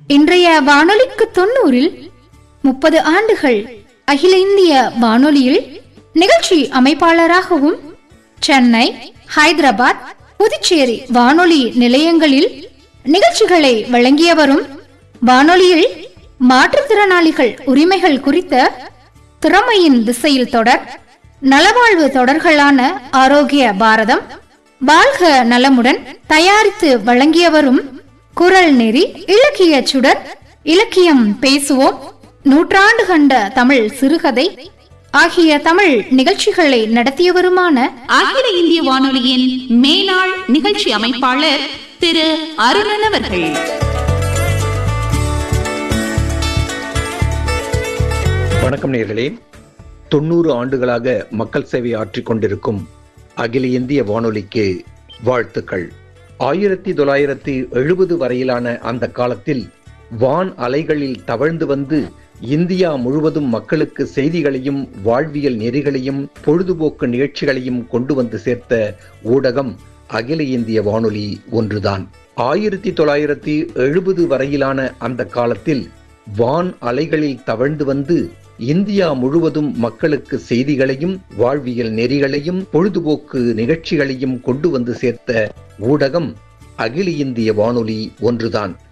இன்றைய வானொலிக்கு தொண்ணூறில் முப்பது ஆண்டுகள் அகில இந்திய வானொலியில் நிகழ்ச்சி அமைப்பாளராகவும் சென்னை ஹைதராபாத் புதுச்சேரி வானொலி நிலையங்களில் நிகழ்ச்சிகளை வழங்கியவரும் வானொலியில் மாற்றுத்திறனாளிகள் உரிமைகள் குறித்த திறமையின் திசையில் தொடர் நலவாழ்வு தொடர்களான ஆரோக்கிய பாரதம் வாழ்க நலமுடன் தயாரித்து வழங்கியவரும் குரல் நெறி இலக்கிய சுடர் இலக்கியம் பேசுவோம் நூற்றாண்டு கண்ட தமிழ் சிறுகதை ஆகிய தமிழ் நிகழ்ச்சிகளை நடத்தியவருமான அகில இந்திய வானொலியின் மேலாள் நிகழ்ச்சி அமைப்பாளர் திரு அருணன் அவர்கள் வணக்கம் நேர்களே தொண்ணூறு ஆண்டுகளாக மக்கள் சேவை ஆற்றிக் கொண்டிருக்கும் அகில இந்திய வானொலிக்கு வாழ்த்துக்கள் ஆயிரத்தி தொள்ளாயிரத்தி எழுபது வரையிலான அந்த காலத்தில் வான் அலைகளில் தவழ்ந்து வந்து இந்தியா முழுவதும் மக்களுக்கு செய்திகளையும் வாழ்வியல் நெறிகளையும் பொழுதுபோக்கு நிகழ்ச்சிகளையும் கொண்டு வந்து சேர்த்த ஊடகம் அகில இந்திய வானொலி ஒன்றுதான் ஆயிரத்தி தொள்ளாயிரத்தி எழுபது வரையிலான அந்த காலத்தில் வான் அலைகளில் தவழ்ந்து வந்து இந்தியா முழுவதும் மக்களுக்கு செய்திகளையும் வாழ்வியல் நெறிகளையும் பொழுதுபோக்கு நிகழ்ச்சிகளையும் கொண்டு வந்து சேர்த்த ஊடகம் அகில இந்திய வானொலி ஒன்றுதான்